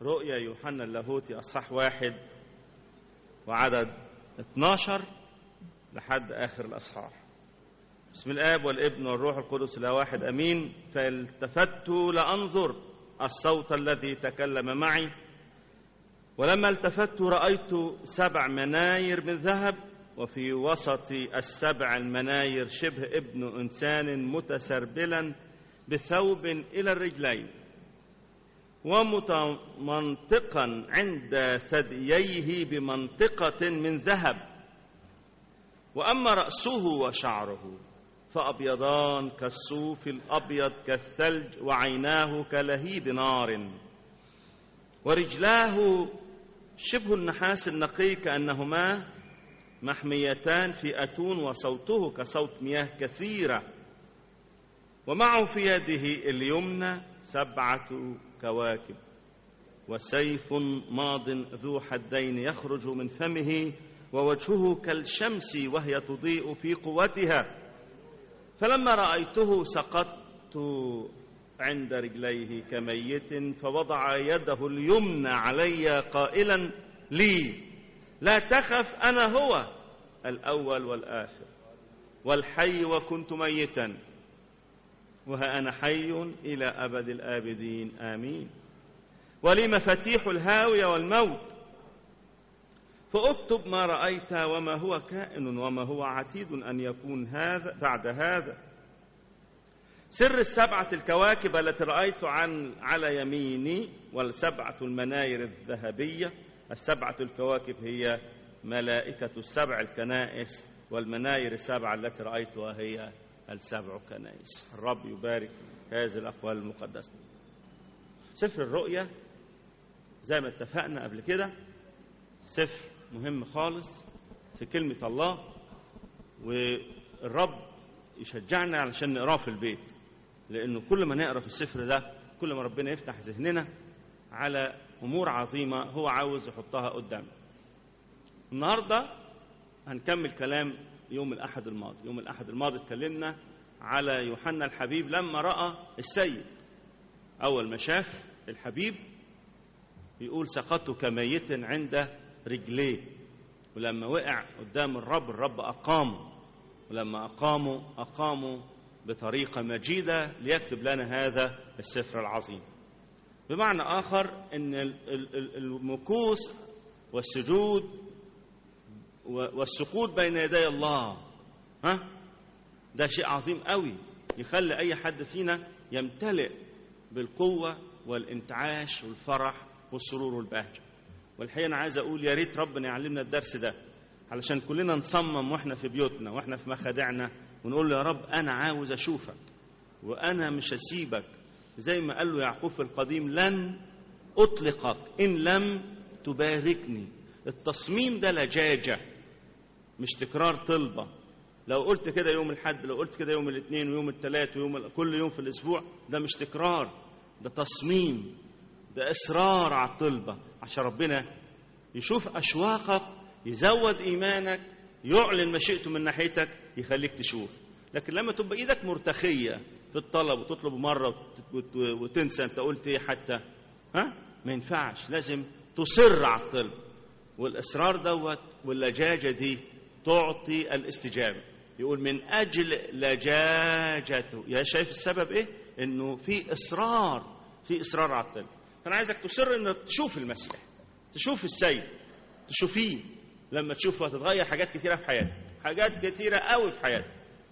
رؤيا يوحنا اللاهوتي أصحاح واحد وعدد 12 لحد آخر الأصحاح بسم الآب والابن والروح القدس لا واحد أمين فالتفت لأنظر الصوت الذي تكلم معي ولما التفت رأيت سبع مناير من ذهب وفي وسط السبع المناير شبه ابن إنسان متسربلا بثوب إلى الرجلين ومتمنطقا عند ثدييه بمنطقة من ذهب وأما رأسه وشعره فأبيضان كالصوف الأبيض كالثلج وعيناه كلهيب نار ورجلاه شبه النحاس النقي كأنهما محميتان في أتون وصوته كصوت مياه كثيرة ومعه في يده اليمنى سبعة كواكب وسيف ماض ذو حدين يخرج من فمه ووجهه كالشمس وهي تضيء في قوتها فلما رأيته سقطت عند رجليه كميت فوضع يده اليمنى علي قائلا لي لا تخف أنا هو الأول والآخر والحي وكنت ميتا وها أنا حي إلى أبد الآبدين آمين ولي مفاتيح الهاوية والموت فاكتب ما رأيت وما هو كائن وما هو عتيد أن يكون هذا بعد هذا سر السبعة الكواكب التي رأيت عن على يميني والسبعة المناير الذهبية السبعة الكواكب هي ملائكة السبع الكنائس والمناير السبعة التي رأيتها هي السبع كنائس الرب يبارك هذه الأقوال المقدسة سفر الرؤيا زي ما اتفقنا قبل كده سفر مهم خالص في كلمة الله والرب يشجعنا علشان نقراه في البيت لأنه كل ما نقرا في السفر ده كل ما ربنا يفتح ذهننا على أمور عظيمة هو عاوز يحطها قدامنا النهاردة هنكمل كلام يوم الأحد الماضي يوم الأحد الماضي اتكلمنا على يوحنا الحبيب لما رأى السيد أول ما شاف الحبيب يقول سقطت كميت عند رجليه ولما وقع قدام الرب الرب أقامه ولما أقاموا أقاموا بطريقة مجيدة ليكتب لنا هذا السفر العظيم بمعنى آخر أن المكوس والسجود والسقوط بين يدي الله ها ده شيء عظيم قوي يخلي أي حد فينا يمتلئ بالقوة والانتعاش والفرح والسرور والبهجة والحقيقة أنا عايز أقول يا ريت ربنا يعلمنا الدرس ده علشان كلنا نصمم واحنا في بيوتنا واحنا في مخادعنا ونقول له يا رب أنا عاوز أشوفك وأنا مش هسيبك زي ما قال له يعقوب في القديم لن أطلقك إن لم تباركني التصميم ده لجاجة مش تكرار طلبة لو قلت كده يوم الحد لو قلت كده يوم الاثنين ويوم الثلاث ويوم كل يوم في الأسبوع ده مش تكرار ده تصميم ده إصرار على الطلبة عشان ربنا يشوف أشواقك يزود إيمانك يعلن مشيئته من ناحيتك يخليك تشوف لكن لما تبقى إيدك مرتخية في الطلب وتطلب مرة وتنسى أنت قلت إيه حتى ها ما ينفعش لازم تصر على الطلب والإصرار دوت واللجاجة دي تعطي الاستجابة يقول من أجل لجاجته يا شايف السبب إيه إنه في إصرار في إصرار على الطلب فأنا عايزك تصر إنك تشوف المسيح تشوف السيد تشوفيه لما تشوفه هتتغير حاجات كتيرة في حياتك حاجات كتيرة قوي في حياتك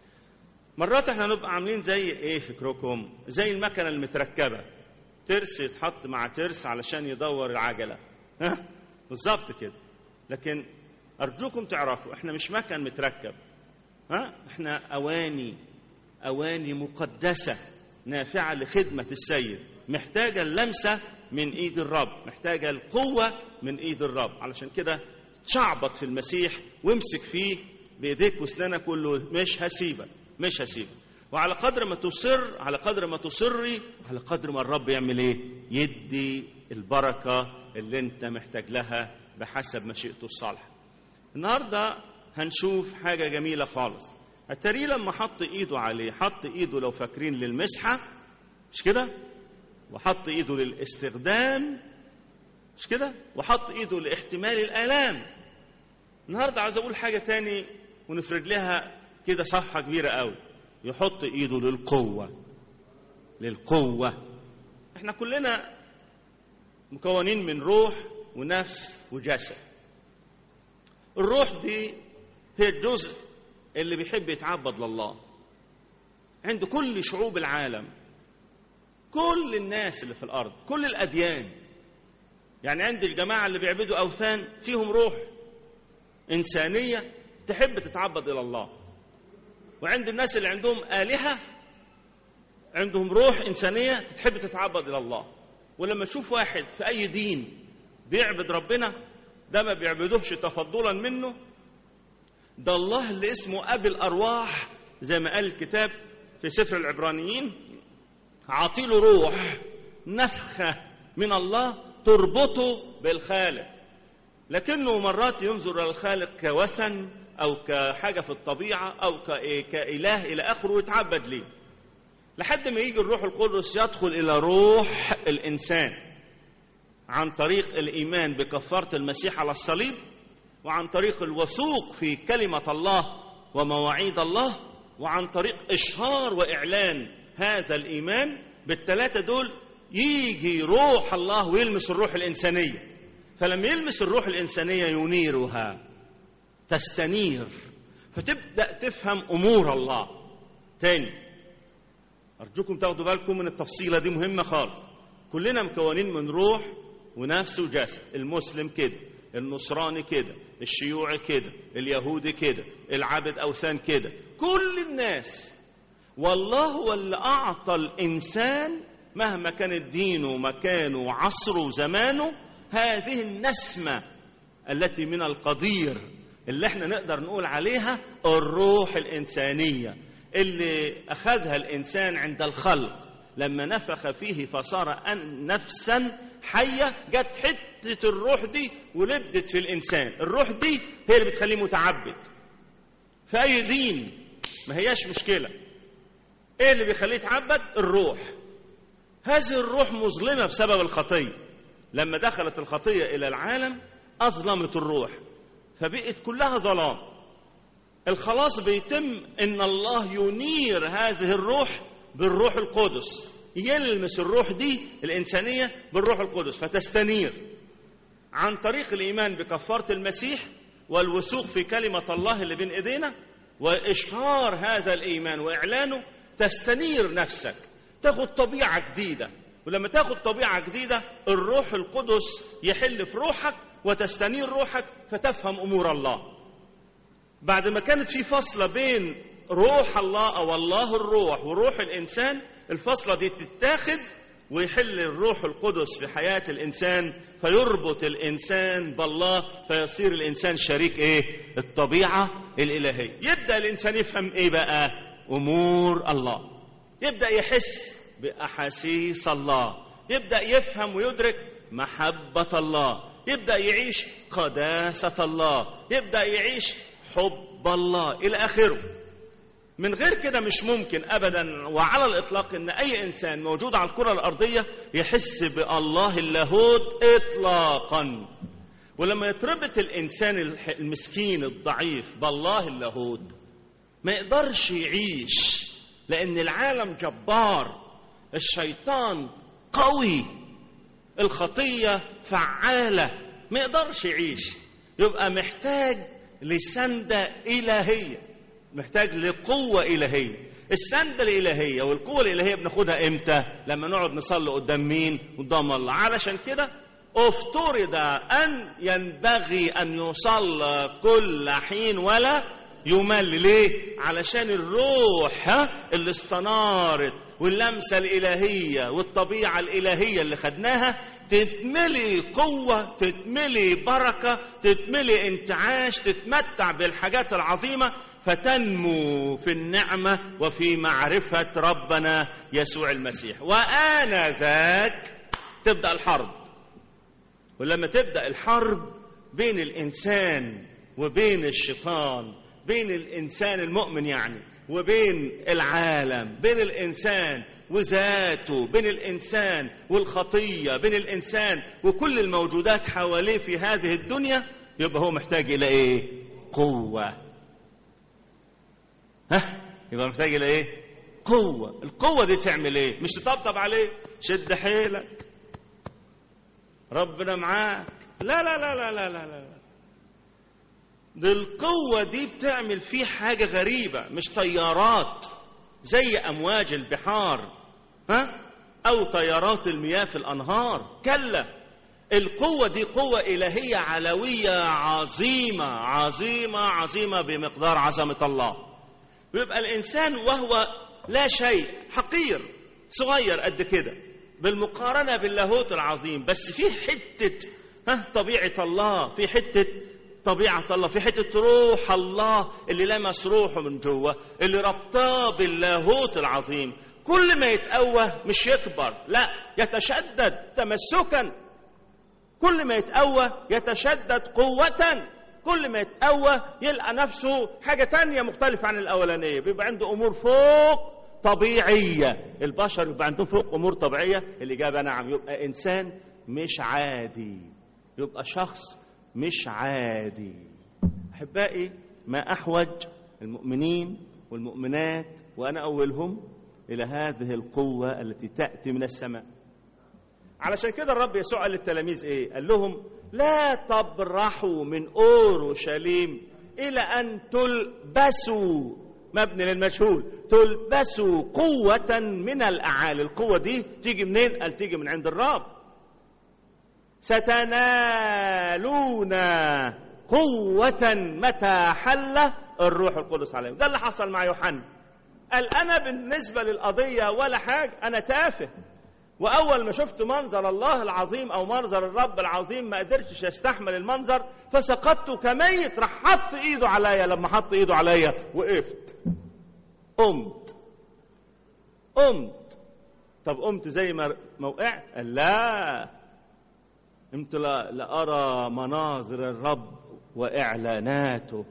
مرات احنا نبقى عاملين زي ايه فكركم زي المكنة المتركبة ترس يتحط مع ترس علشان يدور العجلة ها بالظبط كده لكن أرجوكم تعرفوا احنا مش مكن متركب ها احنا أواني أواني مقدسة نافعة لخدمة السيد محتاجة اللمسة من إيد الرب محتاجة القوة من إيد الرب علشان كده تشعبط في المسيح وامسك فيه بإيديك واسنانك كله مش هسيبك مش هسيبك وعلى قدر ما تصر على قدر ما تصري على قدر ما الرب يعمل ايه يدي البركة اللي انت محتاج لها بحسب مشيئته الصالحة النهاردة هنشوف حاجة جميلة خالص التري لما حط ايده عليه حط ايده لو فاكرين للمسحة مش كده وحط ايده للاستخدام مش كده وحط ايده لاحتمال الالام النهارده عاوز اقول حاجه تاني ونفرد لها كده صفحه كبيره قوي يحط ايده للقوه للقوه احنا كلنا مكونين من روح ونفس وجسد الروح دي هي الجزء اللي بيحب يتعبد لله عند كل شعوب العالم كل الناس اللي في الارض كل الاديان يعني عند الجماعه اللي بيعبدوا اوثان فيهم روح انسانيه تحب تتعبد الى الله وعند الناس اللي عندهم الهه عندهم روح انسانيه تحب تتعبد الى الله ولما تشوف واحد في اي دين بيعبد ربنا ده ما بيعبدوهش تفضلا منه ده الله اللي اسمه ابي الارواح زي ما قال الكتاب في سفر العبرانيين عاطيله روح نفخه من الله تربطه بالخالق لكنه مرات ينظر الى الخالق كوثن او كحاجه في الطبيعه او كاله الى اخره ويتعبد ليه لحد ما يجي الروح القدس يدخل الى روح الانسان عن طريق الايمان بكفاره المسيح على الصليب وعن طريق الوثوق في كلمه الله ومواعيد الله وعن طريق اشهار واعلان هذا الايمان بالثلاثه دول يجي روح الله ويلمس الروح الانسانيه فلما يلمس الروح الانسانيه ينيرها تستنير فتبدا تفهم امور الله تاني ارجوكم تاخدوا بالكم من التفصيله دي مهمه خالص كلنا مكونين من روح ونفس وجسد المسلم كده النصراني كده الشيوعي كده اليهودي كده العابد اوثان كده كل الناس والله هو اللي اعطى الانسان مهما كانت دينه ومكانه وعصره وزمانه هذه النسمه التي من القدير اللي احنا نقدر نقول عليها الروح الانسانيه اللي اخذها الانسان عند الخلق لما نفخ فيه فصار نفسا حيه جت حته الروح دي ولدت في الانسان الروح دي هي اللي بتخليه متعبد في اي دين ما هياش مشكله ايه اللي بيخليه يتعبد الروح هذه الروح مظلمه بسبب الخطيه لما دخلت الخطيه الى العالم اظلمت الروح فبقت كلها ظلام الخلاص بيتم ان الله ينير هذه الروح بالروح القدس يلمس الروح دي الانسانيه بالروح القدس فتستنير عن طريق الايمان بكفاره المسيح والوثوق في كلمه الله اللي بين ايدينا واشهار هذا الايمان واعلانه تستنير نفسك تاخد طبيعه جديده ولما تاخد طبيعه جديده الروح القدس يحل في روحك وتستنير روحك فتفهم امور الله بعد ما كانت في فصله بين روح الله او الله الروح وروح الانسان الفصله دي تتاخد ويحل الروح القدس في حياه الانسان فيربط الانسان بالله فيصير الانسان شريك ايه الطبيعه الالهيه يبدا الانسان يفهم ايه بقى امور الله يبدا يحس باحاسيس الله يبدا يفهم ويدرك محبه الله يبدا يعيش قداسه الله يبدا يعيش حب الله الى اخره من غير كده مش ممكن ابدا وعلى الاطلاق ان اي انسان موجود على الكره الارضيه يحس بالله اللاهوت اطلاقا ولما يتربط الانسان المسكين الضعيف بالله اللاهوت ما يقدرش يعيش لان العالم جبار الشيطان قوي الخطيه فعاله ما يقدرش يعيش يبقى محتاج لسنده الهيه محتاج لقوة إلهية السندة الإلهية والقوة الإلهية بناخدها إمتى لما نقعد نصلي قدام مين قدام الله علشان كده افترض أن ينبغي أن يصلى كل حين ولا يمل ليه علشان الروح ها اللي استنارت واللمسة الإلهية والطبيعة الإلهية اللي خدناها تتملي قوة تتملي بركة تتملي انتعاش تتمتع بالحاجات العظيمة فتنمو في النعمة وفي معرفة ربنا يسوع المسيح وآنذاك تبدأ الحرب ولما تبدأ الحرب بين الإنسان وبين الشيطان بين الإنسان المؤمن يعني وبين العالم بين الإنسان وذاته بين الانسان والخطيه بين الانسان وكل الموجودات حواليه في هذه الدنيا يبقى هو محتاج الى ايه قوه ها يبقى محتاج الى ايه قوه القوه دي تعمل ايه مش تطبطب عليه شد حيلك ربنا معاك لا لا لا لا لا لا, لا. دي القوة دي بتعمل فيه حاجة غريبة مش طيارات زي أمواج البحار ها أو طيارات المياه في الأنهار كلا القوة دي قوة إلهية علوية عظيمة عظيمة عظيمة بمقدار عظمة الله ويبقى الإنسان وهو لا شيء حقير صغير قد كده بالمقارنة باللاهوت العظيم بس في حتة ها طبيعة الله في حتة طبيعة الله في حتة روح الله اللي لمس روحه من جوه اللي ربطاه باللاهوت العظيم كل ما يتقوى مش يكبر لا يتشدد تمسكا كل ما يتقوى يتشدد قوة كل ما يتقوى يلقى نفسه حاجة تانية مختلفة عن الأولانية بيبقى عنده أمور فوق طبيعية البشر يبقى عندهم فوق أمور طبيعية الإجابة نعم يبقى إنسان مش عادي يبقى شخص مش عادي احبائي ما احوج المؤمنين والمؤمنات وانا اولهم الى هذه القوه التي تاتي من السماء علشان كده الرب يسوع قال للتلاميذ ايه قال لهم لا تبرحوا من اورشليم الى ان تلبسوا مبني للمجهول تلبسوا قوة من الأعالي القوة دي تيجي منين؟ قال تيجي من عند الرب ستنالون قوة متى حل الروح القدس عليهم ده اللي حصل مع يوحنا قال أنا بالنسبة للقضية ولا حاجة أنا تافه وأول ما شفت منظر الله العظيم أو منظر الرب العظيم ما قدرتش يستحمل المنظر فسقطت كميت راح حط إيده عليا لما حط إيده عليا وقفت قمت قمت طب قمت زي ما ما وقعت قال لا قمت لأرى مناظر الرب وإعلاناته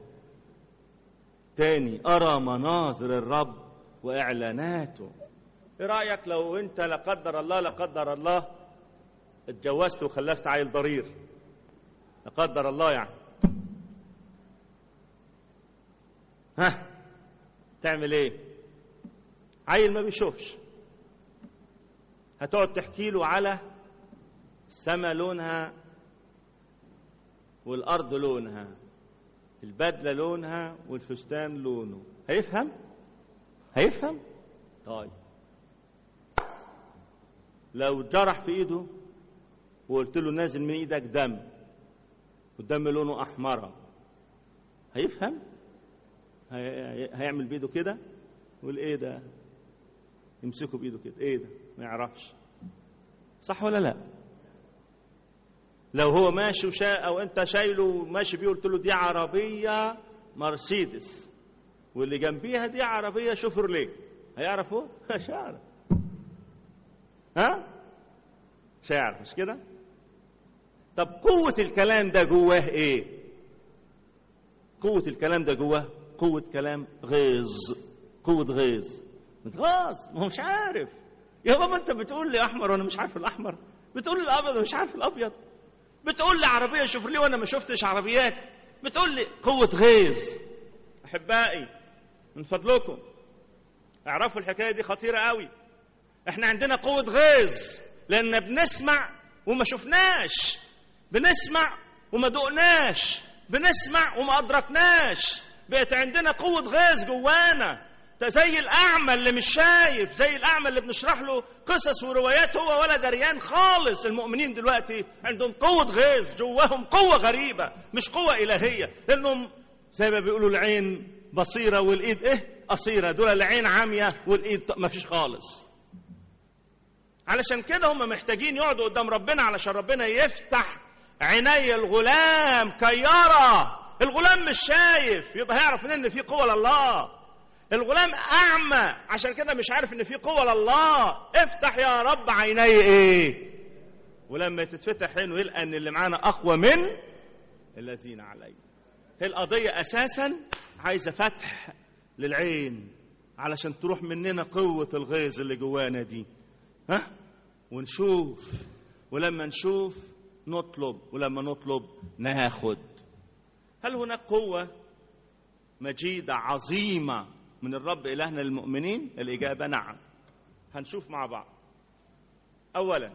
تاني أرى مناظر الرب وإعلاناته إيه رأيك لو أنت لا قدر الله لا قدر الله اتجوزت وخلفت عيل ضرير لا قدر الله يعني ها تعمل ايه عيل ما بيشوفش هتقعد تحكي له على السماء لونها والأرض لونها البدلة لونها والفستان لونه هيفهم؟ هيفهم؟ طيب لو جرح في ايده وقلت له نازل من ايدك دم والدم لونه احمر هيفهم؟ هي... هيعمل بايده كده يقول ايه ده؟ يمسكه بايده كده ايه ده؟ ما يعرفش صح ولا لا؟ لو هو ماشي وشا او انت شايله ماشي بيه قلت له دي عربيه مرسيدس واللي جنبيها دي عربيه شوفرليه هيعرف هو؟ مش هيعرف ها؟ مش هيعرف مش كده؟ طب قوة الكلام ده جواه ايه؟ قوة الكلام ده جواه قوة كلام غيظ قوة غيظ متغاظ ما هو مش عارف يا بابا انت بتقول لي احمر وانا مش عارف الاحمر بتقول لي الابيض وانا مش عارف الابيض بتقول لي عربيه شوف لي وانا ما شفتش عربيات بتقول لي قوه غيظ احبائي من فضلكم اعرفوا الحكايه دي خطيره قوي احنا عندنا قوه غيظ لان بنسمع وما شفناش بنسمع وما دقناش بنسمع وما ادركناش بقت عندنا قوه غيظ جوانا زي الأعمى اللي مش شايف زي الأعمى اللي بنشرح له قصص وروايات هو ولا دريان خالص المؤمنين دلوقتي عندهم قوة غيظ جواهم قوة غريبة مش قوة إلهية لأنهم زي ما بيقولوا العين بصيرة والإيد إيه قصيرة دول العين عامية والإيد ما فيش خالص علشان كده هم محتاجين يقعدوا قدام ربنا علشان ربنا يفتح عيني الغلام كي يرى الغلام مش شايف يبقى هيعرف ان في قوه لله الغلام اعمى عشان كده مش عارف ان في قوه لله افتح يا رب عيني ايه ولما تتفتح عينه يلقى ان اللي معانا اقوى من الذين عليه هي القضيه اساسا عايزه فتح للعين علشان تروح مننا قوة الغيظ اللي جوانا دي ها ونشوف ولما نشوف نطلب ولما نطلب ناخد هل هناك قوة مجيدة عظيمة من الرب إلهنا للمؤمنين الإجابة نعم هنشوف مع بعض أولا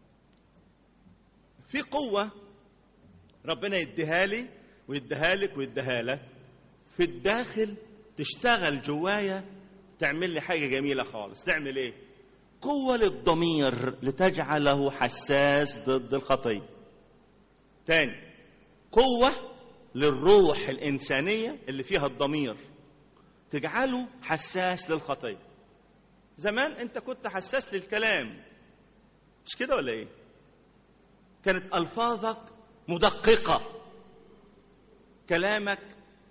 في قوة ربنا يديها لي ويديها لك ويديها لك في الداخل تشتغل جوايا تعمل لي حاجة جميلة خالص تعمل ايه قوة للضمير لتجعله حساس ضد الخطية تاني قوة للروح الإنسانية اللي فيها الضمير تجعله حساس للخطية زمان انت كنت حساس للكلام مش كده ولا ايه كانت الفاظك مدققه كلامك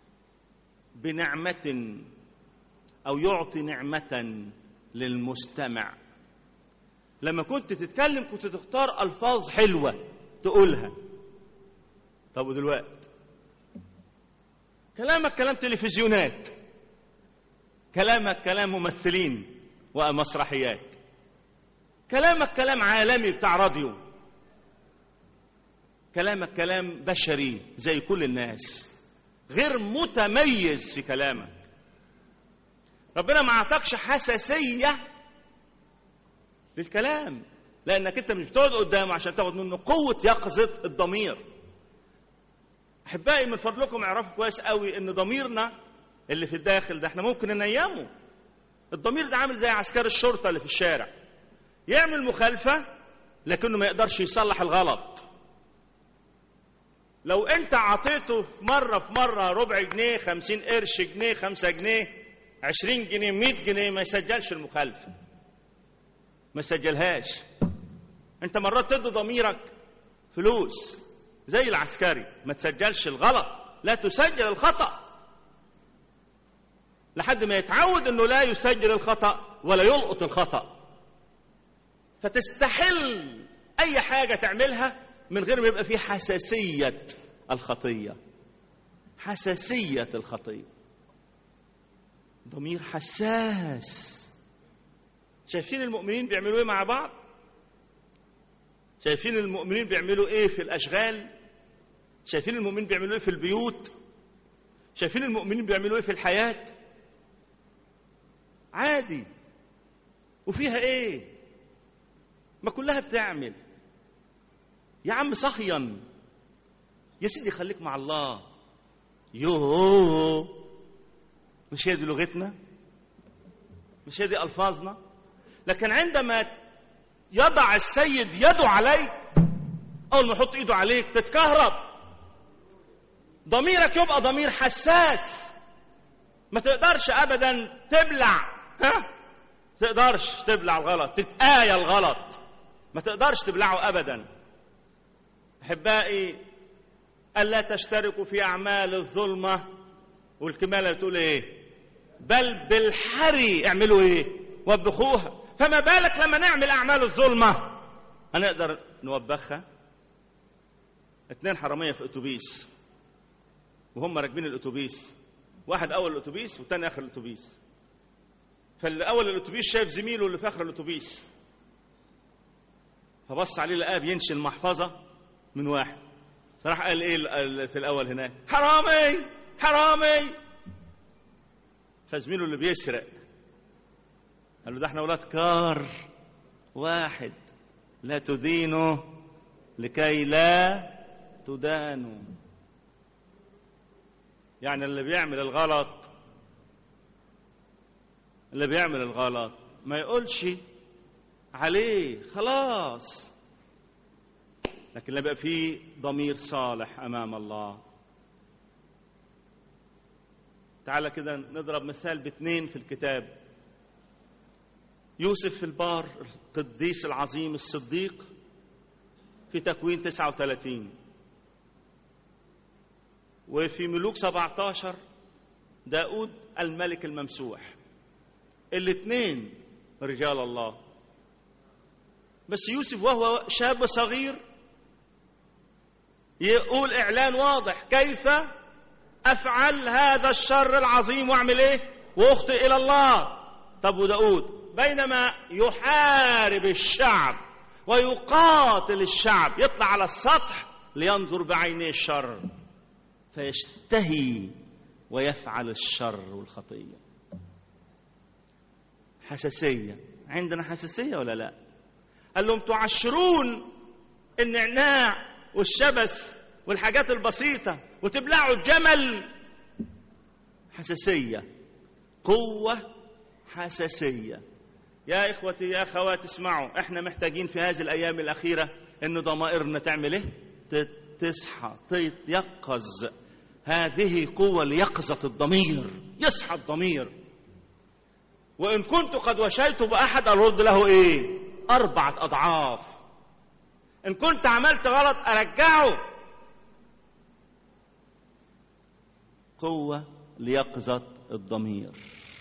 بنعمه او يعطي نعمه للمستمع لما كنت تتكلم كنت تختار الفاظ حلوه تقولها طب ودلوقتي كلامك كلام تلفزيونات كلامك كلام ممثلين ومسرحيات كلامك كلام عالمي بتاع راديو كلامك كلام بشري زي كل الناس غير متميز في كلامك ربنا ما اعطاكش حساسيه للكلام لانك انت مش بتقعد قدامه عشان تاخد منه قوه يقظه الضمير احبائي من فضلكم اعرفوا كويس قوي ان ضميرنا اللي في الداخل ده احنا ممكن ننيمه الضمير ده عامل زي عسكري الشرطه اللي في الشارع يعمل مخالفه لكنه ما يقدرش يصلح الغلط لو انت عطيته في مره في مره ربع جنيه خمسين قرش جنيه خمسة جنيه عشرين جنيه مئة جنيه ما يسجلش المخالفه ما يسجلهاش انت مرات تدي ضميرك فلوس زي العسكري ما تسجلش الغلط لا تسجل الخطأ لحد ما يتعود انه لا يسجل الخطأ ولا يلقط الخطأ فتستحل اي حاجة تعملها من غير ما يبقى في حساسية الخطية حساسية الخطية ضمير حساس شايفين المؤمنين بيعملوا ايه مع بعض شايفين المؤمنين بيعملوا ايه في الاشغال شايفين المؤمنين بيعملوا ايه في البيوت شايفين المؤمنين بيعملوا ايه في الحياه عادي وفيها ايه ما كلها بتعمل يا عم صهين يا سيدي خليك مع الله يوه مش هي دي لغتنا مش هي دي الفاظنا لكن عندما يضع السيد يده عليك اول ما يحط ايده عليك تتكهرب ضميرك يبقى ضمير حساس ما تقدرش ابدا تبلع ها تقدرش تبلع الغلط تتآية الغلط ما تقدرش تبلعه ابدا احبائي الا تشتركوا في اعمال الظلمه والكماله بتقول ايه بل بالحري اعملوا ايه وبخوها فما بالك لما نعمل اعمال الظلمه هنقدر نوبخها اتنين حراميه في اتوبيس وهم راكبين الاتوبيس واحد اول الاتوبيس والتاني اخر الاتوبيس فاللي اول الاتوبيس شايف زميله اللي في اخر الاتوبيس فبص عليه لقاه بينشي المحفظه من واحد فراح قال ايه في الاول هناك حرامي حرامي فزميله اللي بيسرق قال له ده احنا ولاد كار واحد لا تدينوا لكي لا تدانوا يعني اللي بيعمل الغلط اللي بيعمل الغلط ما يقولش عليه خلاص لكن لما يبقى فيه ضمير صالح امام الله تعالى كده نضرب مثال باثنين في الكتاب يوسف في البار القديس العظيم الصديق في تكوين 39 وفي ملوك 17 داود الملك الممسوح الاثنين رجال الله بس يوسف وهو شاب صغير يقول اعلان واضح كيف افعل هذا الشر العظيم واعمل ايه واخطئ الى الله طب وداود بينما يحارب الشعب ويقاتل الشعب يطلع على السطح لينظر بعينيه الشر فيشتهي ويفعل الشر والخطيه حساسيه عندنا حساسيه ولا لا قال لهم تعشرون النعناع والشبس والحاجات البسيطه وتبلعوا الجمل حساسيه قوه حساسيه يا اخوتي يا اخوات اسمعوا احنا محتاجين في هذه الايام الاخيره ان ضمائرنا تعمل ايه تصحى تيقظ هذه قوه ليقظه الضمير يصحى الضمير وان كنت قد وشيت باحد ارد له ايه اربعه اضعاف ان كنت عملت غلط ارجعه قوه ليقظه الضمير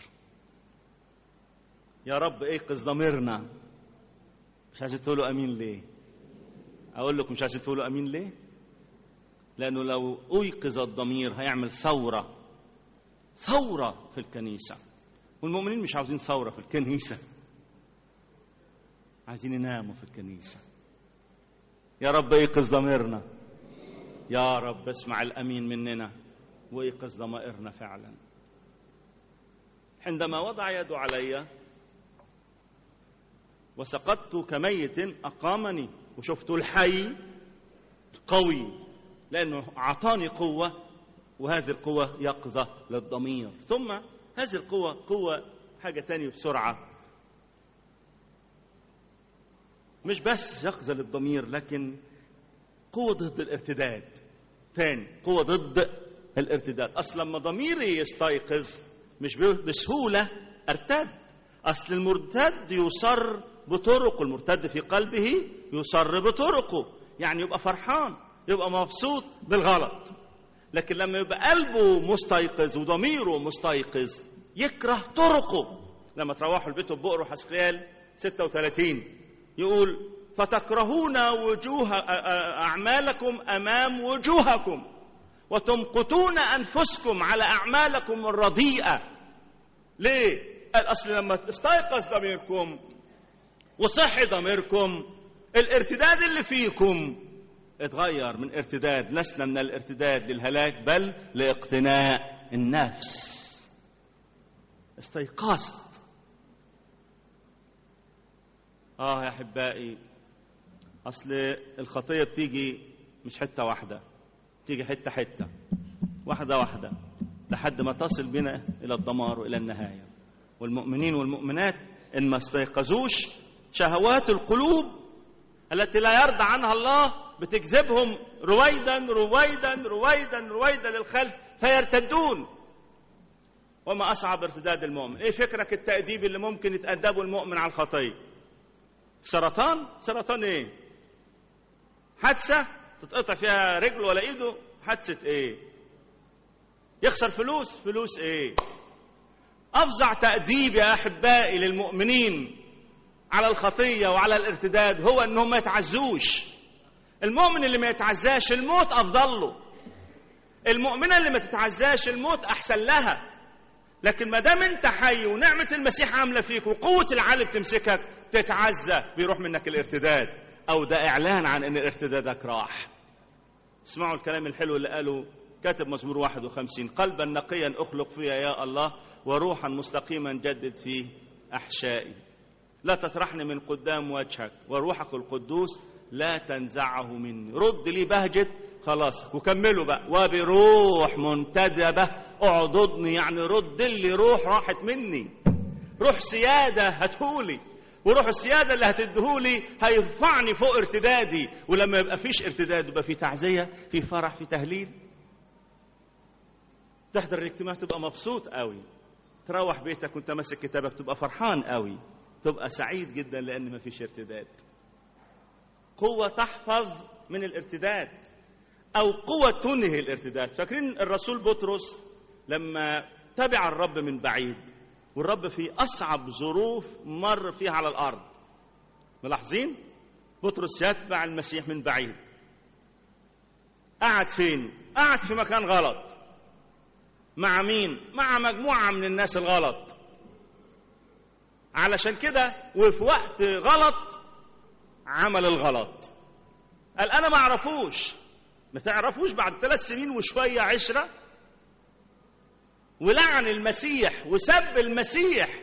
يا رب ايقظ ضميرنا مش عايزين تقولوا امين ليه اقول لكم مش عايزين تقولوا امين ليه لانه لو ايقظ الضمير هيعمل ثوره ثوره في الكنيسه والمؤمنين مش عاوزين ثوره في الكنيسه عايزين يناموا في الكنيسه يا رب ايقظ ضميرنا يا رب اسمع الامين مننا وايقظ ضمائرنا فعلا عندما وضع يده علي وسقطت كميت أقامني وشفت الحي القوي لأنه أعطاني قوة وهذه القوة يقظة للضمير ثم هذه القوة قوة حاجة تانية بسرعة مش بس يقظة للضمير لكن قوة ضد الارتداد تاني قوة ضد الارتداد أصلا لما ضميري يستيقظ مش بسهولة ارتد أصل المرتد يصر بطرقه المرتد في قلبه يصر بطرقه يعني يبقى فرحان يبقى مبسوط بالغلط لكن لما يبقى قلبه مستيقظ وضميره مستيقظ يكره طرقه لما تروحوا البيت بقروا حسقيال 36 يقول فتكرهون وجوه أعمالكم أمام وجوهكم وتمقتون أنفسكم على أعمالكم الرديئة ليه؟ الأصل لما استيقظ ضميركم وصحي ضميركم الارتداد اللي فيكم اتغير من ارتداد لسنا من الارتداد للهلاك بل لاقتناء النفس استيقظت اه يا احبائي اصل الخطيه بتيجي مش حته واحده تيجي حته حته واحده واحده لحد ما تصل بنا الى الدمار والى النهايه والمؤمنين والمؤمنات ان ما استيقظوش شهوات القلوب التي لا يرضى عنها الله بتجذبهم رويدا رويدا رويدا رويدا للخلف فيرتدون وما اصعب ارتداد المؤمن ايه فكرك التاديب اللي ممكن يتادبه المؤمن على الخطيه سرطان سرطان ايه حادثه تتقطع فيها رجل ولا ايده حادثه ايه يخسر فلوس فلوس ايه افظع تاديب يا احبائي للمؤمنين على الخطيه وعلى الارتداد هو انهم ما يتعزوش المؤمن اللي ما يتعزاش الموت افضل له المؤمنه اللي ما تتعزاش الموت احسن لها لكن ما دام انت حي ونعمه المسيح عامله فيك وقوه العالي بتمسكك تتعزى بيروح منك الارتداد او ده اعلان عن ان ارتدادك راح اسمعوا الكلام الحلو اللي قاله كاتب مزمور 51 قلبا نقيا اخلق فيها يا الله وروحا مستقيما جدد في احشائي لا تطرحني من قدام وجهك وروحك القدوس لا تنزعه مني رد لي بهجة خلاص وكملوا بقى وبروح منتدبة اعضدني يعني رد لي روح راحت مني روح سيادة هتهولي وروح السيادة اللي هتدهولي هيرفعني فوق ارتدادي ولما يبقى فيش ارتداد يبقى في تعزية في فرح في تهليل تحضر الاجتماع تبقى مبسوط قوي تروح بيتك وانت ماسك كتابك تبقى فرحان قوي تبقى سعيد جدا لان ما فيش ارتداد قوة تحفظ من الارتداد أو قوة تنهي الارتداد فاكرين الرسول بطرس لما تبع الرب من بعيد والرب في أصعب ظروف مر فيها على الأرض ملاحظين بطرس يتبع المسيح من بعيد قعد فين قعد في مكان غلط مع مين مع مجموعة من الناس الغلط علشان كده وفي وقت غلط عمل الغلط قال انا ما اعرفوش ما تعرفوش بعد ثلاث سنين وشويه عشره ولعن المسيح وسب المسيح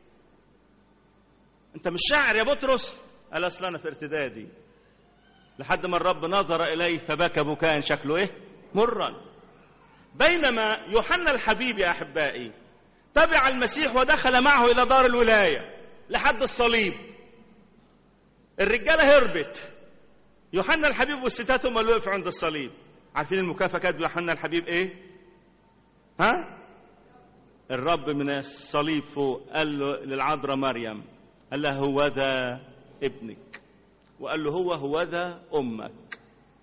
انت مش شاعر يا بطرس قال اصل انا في ارتدادي لحد ما الرب نظر اليه فبكى بكاء شكله ايه مرا بينما يوحنا الحبيب يا احبائي تبع المسيح ودخل معه الى دار الولايه لحد الصليب الرجاله هربت يوحنا الحبيب والستات هم اللي وقفوا عند الصليب عارفين المكافاه كانت بيوحنا الحبيب ايه ها الرب من الصليب فوق قال له للعذراء مريم قال لها هو ذا ابنك وقال له هو هو ذا امك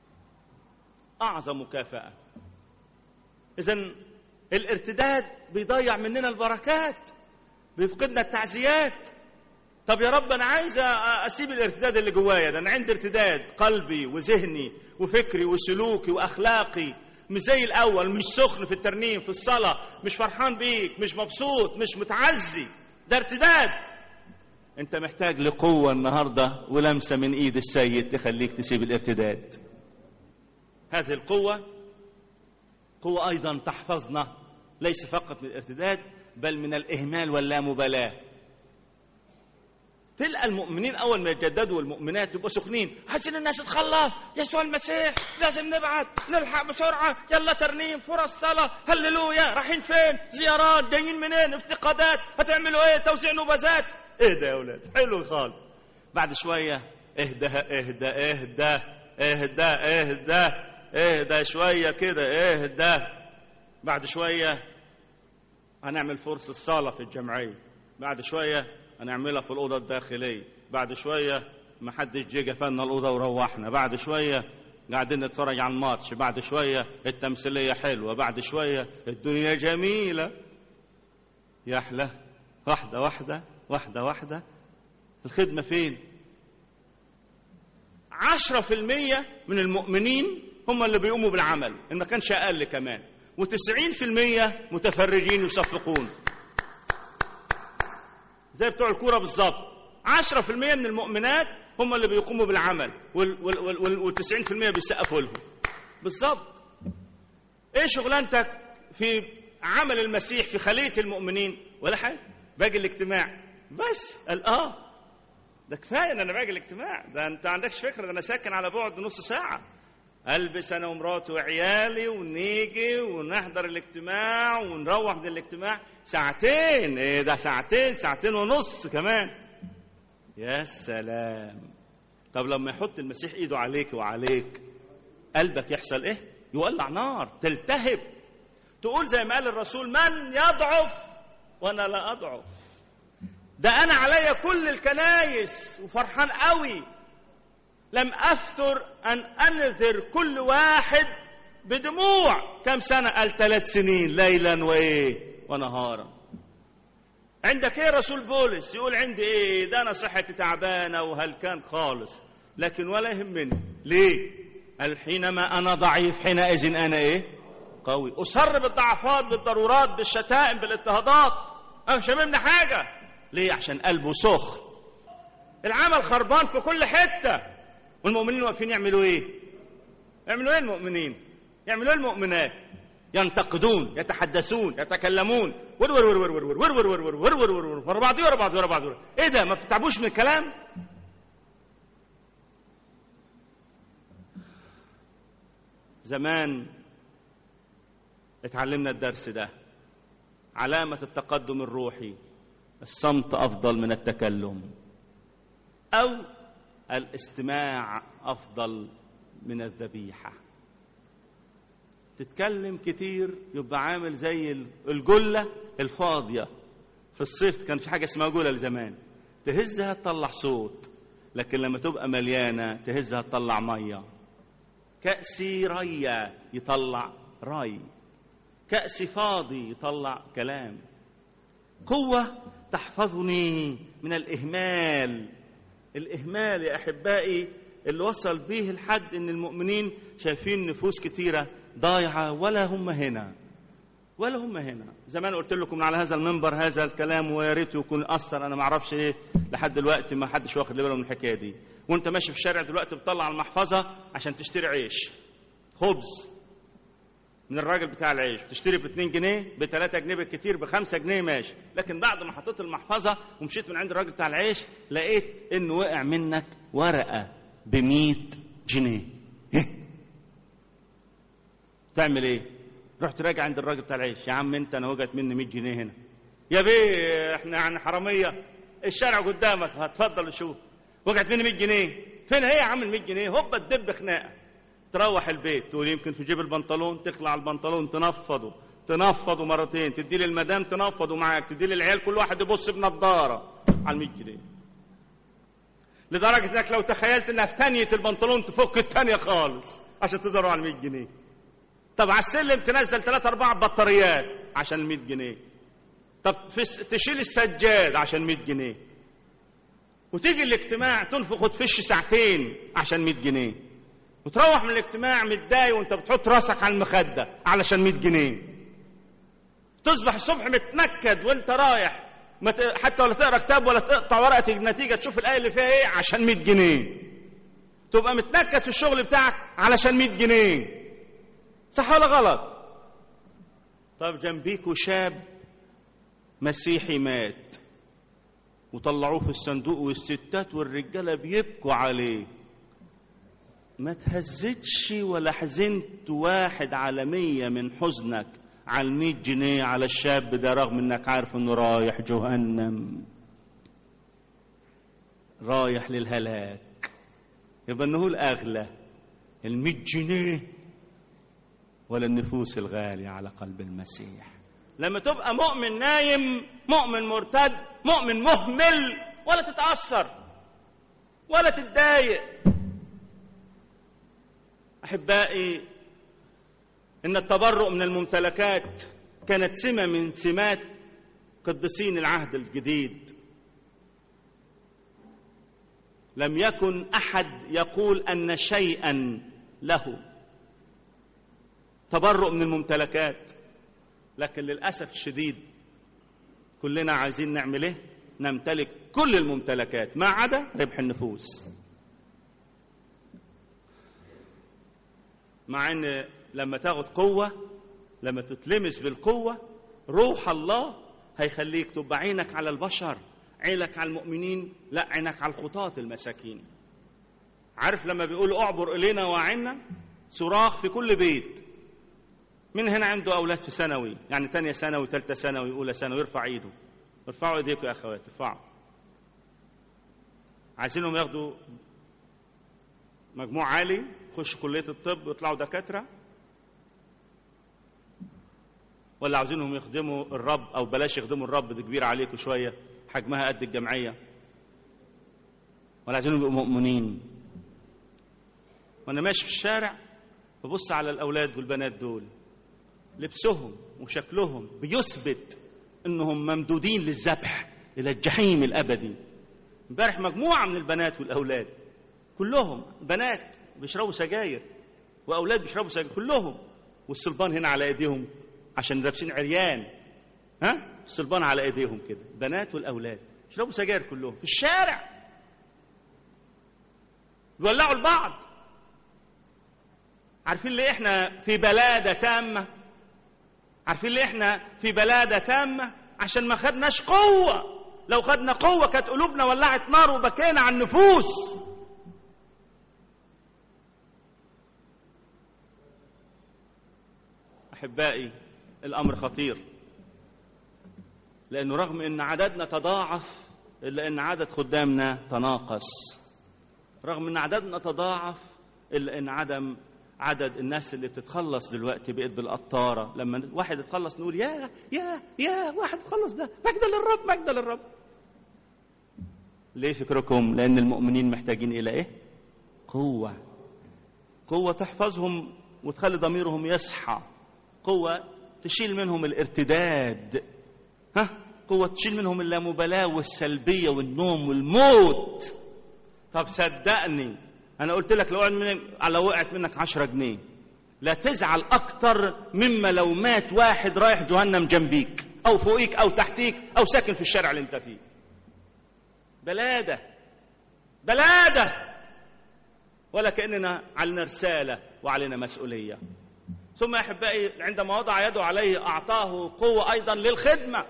اعظم مكافاه اذا الارتداد بيضيع مننا البركات بيفقدنا التعزيات طب يا رب انا عايز اسيب الارتداد اللي جوايا ده انا عندي ارتداد قلبي وذهني وفكري وسلوكي واخلاقي مش زي الاول مش سخن في الترنيم في الصلاه مش فرحان بيك مش مبسوط مش متعزي ده ارتداد انت محتاج لقوه النهارده ولمسه من ايد السيد تخليك تسيب الارتداد هذه القوه قوه ايضا تحفظنا ليس فقط من الارتداد بل من الاهمال واللامبالاه تلقى المؤمنين اول ما يتجددوا والمؤمنات يبقوا سخنين عايزين الناس تخلص يسوع المسيح لازم نبعت نلحق بسرعه يلا ترنيم فرص صلاه هللويا رايحين فين زيارات جايين منين افتقادات هتعملوا ايه توزيع نبذات اهدى يا اولاد حلو خالص بعد شويه اهدى اهدى اهدى اهدى اهدى اهدى شويه كده اهدى بعد شويه هنعمل فرصه صلاه في الجمعيه بعد شويه هنعملها في الأوضة الداخلية بعد شوية ما حدش جه جفلنا الأوضة وروحنا بعد شوية قاعدين نتفرج على الماتش بعد شوية التمثيلية حلوة بعد شوية الدنيا جميلة يا أحلى واحدة واحدة واحدة واحدة الخدمة فين عشرة في المية من المؤمنين هم اللي بيقوموا بالعمل إن ما كانش أقل كمان وتسعين في المية متفرجين يصفقون زي بتوع الكوره بالظبط 10% من المؤمنات هم اللي بيقوموا بالعمل وال وال وال وال 90% بيسقفوا لهم بالظبط ايه شغلانتك في عمل المسيح في خليه المؤمنين ولا حاجه باجي الاجتماع بس قال اه ده كفايه ان انا باجي الاجتماع ده انت عندكش فكره ده انا ساكن على بعد نص ساعه البس انا ومراتي وعيالي ونيجي ونحضر الاجتماع ونروح من الاجتماع ساعتين ايه ده ساعتين ساعتين ونص كمان يا سلام طب لما يحط المسيح ايده عليك وعليك قلبك يحصل ايه يولع نار تلتهب تقول زي ما قال الرسول من يضعف وانا لا اضعف ده انا عليا كل الكنايس وفرحان قوي لم افتر ان انذر كل واحد بدموع كم سنه قال ثلاث سنين ليلا وايه ونهارا عندك ايه رسول بولس يقول عندي ايه ده انا صحتي تعبانه وهلكان خالص لكن ولا يهمني ليه قال حينما انا ضعيف حينئذ انا ايه قوي اصر بالضعفات بالضرورات بالشتائم بالاضطهادات انا مش هممني حاجه ليه عشان قلبه سخن العمل خربان في كل حته والمؤمنين واقفين يعملوا ايه يعملوا ايه المؤمنين يعملوا ايه المؤمنات ينتقدون يتحدثون يتكلمون ور ور ور ور ور ور ور ور ور ور ور ور ور ورا بعض ورا بعض ورا بعض ايه ده ما بتتعبوش من الكلام زمان اتعلمنا الدرس ده علامة التقدم الروحي الصمت أفضل من التكلم أو الاستماع افضل من الذبيحه تتكلم كتير يبقى عامل زي الجله الفاضيه في الصيف كان في حاجه اسمها جله زمان تهزها تطلع صوت لكن لما تبقى مليانه تهزها تطلع ميه كأسي ريا يطلع ري كأسي فاضي يطلع كلام قوة تحفظني من الإهمال الإهمال يا أحبائي اللي وصل به الحد إن المؤمنين شايفين نفوس كتيرة ضايعة ولا هم هنا ولا هم هنا زمان قلت لكم على هذا المنبر هذا الكلام ويا ريت يكون اثر انا ما اعرفش ايه لحد دلوقتي ما حدش واخد باله من الحكايه دي وانت ماشي في الشارع دلوقتي بتطلع المحفظه عشان تشتري عيش خبز من الراجل بتاع العيش تشتري ب 2 جنيه ب 3 جنيه بالكتير ب 5 جنيه ماشي لكن بعد ما حطيت المحفظه ومشيت من عند الراجل بتاع العيش لقيت انه وقع منك ورقه ب 100 جنيه تعمل ايه رحت راجع عند الراجل بتاع العيش يا عم انت انا وجعت مني 100 جنيه هنا يا بيه احنا يعني حراميه الشارع قدامك هتفضل شوف وجعت مني 100 جنيه فين هي يا عم ال 100 جنيه هوبا تدب خناقه تروح البيت تقول يمكن تجيب البنطلون تخلع البنطلون تنفضه تنفضه مرتين تدي للمدام تنفضه معاك تدي للعيال كل واحد يبص بنضاره على ال 100 جنيه لدرجه انك لو تخيلت انها في ثانيه البنطلون تفك الثانيه خالص عشان تقدروا على ال 100 جنيه طب على السلم تنزل ثلاثة أربعة بطاريات عشان 100 جنيه طب تشيل السجاد عشان 100 جنيه وتيجي الاجتماع تنفخ وتفش ساعتين عشان 100 جنيه وتروح من الاجتماع متضايق وانت بتحط راسك على المخدة علشان 100 جنيه تصبح الصبح متنكد وانت رايح مت... حتى ولا تقرا كتاب ولا تقطع ورقه النتيجه تشوف الايه اللي فيها ايه عشان 100 جنيه تبقى متنكد في الشغل بتاعك علشان 100 جنيه صح ولا غلط طب جنبيكوا شاب مسيحي مات وطلعوه في الصندوق والستات والرجاله بيبكوا عليه ما تهزتش ولا حزنت واحد على مية من حزنك على المية جنيه على الشاب ده رغم انك عارف انه رايح جهنم رايح للهلاك يبقى انه الاغلى المية جنيه ولا النفوس الغالية على قلب المسيح لما تبقى مؤمن نايم مؤمن مرتد مؤمن مهمل ولا تتأثر ولا تتضايق أحبائي إن التبرؤ من الممتلكات كانت سمة من سمات قديسين العهد الجديد لم يكن أحد يقول أن شيئا له تبرؤ من الممتلكات لكن للأسف الشديد كلنا عايزين نعمل ايه نمتلك كل الممتلكات ما عدا ربح النفوس مع ان لما تاخد قوة لما تتلمس بالقوة روح الله هيخليك تبقى عينك على البشر عينك على المؤمنين لا عينك على الخطاة المساكين عارف لما بيقول اعبر الينا واعنا صراخ في كل بيت من هنا عنده اولاد في ثانوي يعني ثانيه ثانوي ثالثه ثانوي اولى ثانوي يرفع ايده ارفعوا ايديكم يا اخوات ارفعوا عايزينهم ياخدوا مجموع عالي يخشوا كليه الطب ويطلعوا دكاتره ولا عاوزينهم يخدموا الرب او بلاش يخدموا الرب دي كبيره عليكم شويه حجمها قد الجمعيه ولا عايزينهم يبقوا مؤمنين وانا ماشي في الشارع ببص على الاولاد والبنات دول لبسهم وشكلهم بيثبت انهم ممدودين للذبح الى الجحيم الابدي امبارح مجموعه من البنات والاولاد كلهم بنات بيشربوا سجاير واولاد بيشربوا سجاير كلهم والصلبان هنا على ايديهم عشان لابسين عريان ها الصلبان على ايديهم كده بنات والاولاد يشربوا سجاير كلهم في الشارع بيولعوا البعض عارفين ليه احنا في بلاده تامه عارفين ليه احنا في بلاده تامه عشان ما خدناش قوه لو خدنا قوه كانت قلوبنا ولعت نار وبكينا على النفوس احبائي الامر خطير لانه رغم ان عددنا تضاعف الا ان عدد خدامنا تناقص رغم ان عددنا تضاعف الا ان عدم عدد الناس اللي بتتخلص دلوقتي بقت بالقطاره لما واحد يتخلص نقول يا يا يا واحد اتخلص ده مجد للرب مجد للرب ليه فكركم لان المؤمنين محتاجين الى ايه قوه قوه تحفظهم وتخلي ضميرهم يصحى قوه تشيل منهم الارتداد ها قوه تشيل منهم اللامبالاه والسلبيه والنوم والموت طب صدقني انا قلت لك لو وقعت منك لو وقعت منك 10 جنيه لا تزعل اكتر مما لو مات واحد رايح جهنم جنبيك او فوقيك او تحتيك او ساكن في الشارع اللي انت فيه بلاده بلاده ولا كاننا علينا رساله وعلينا مسؤوليه ثم يا احبائي عندما وضع يده عليه اعطاه قوه ايضا للخدمه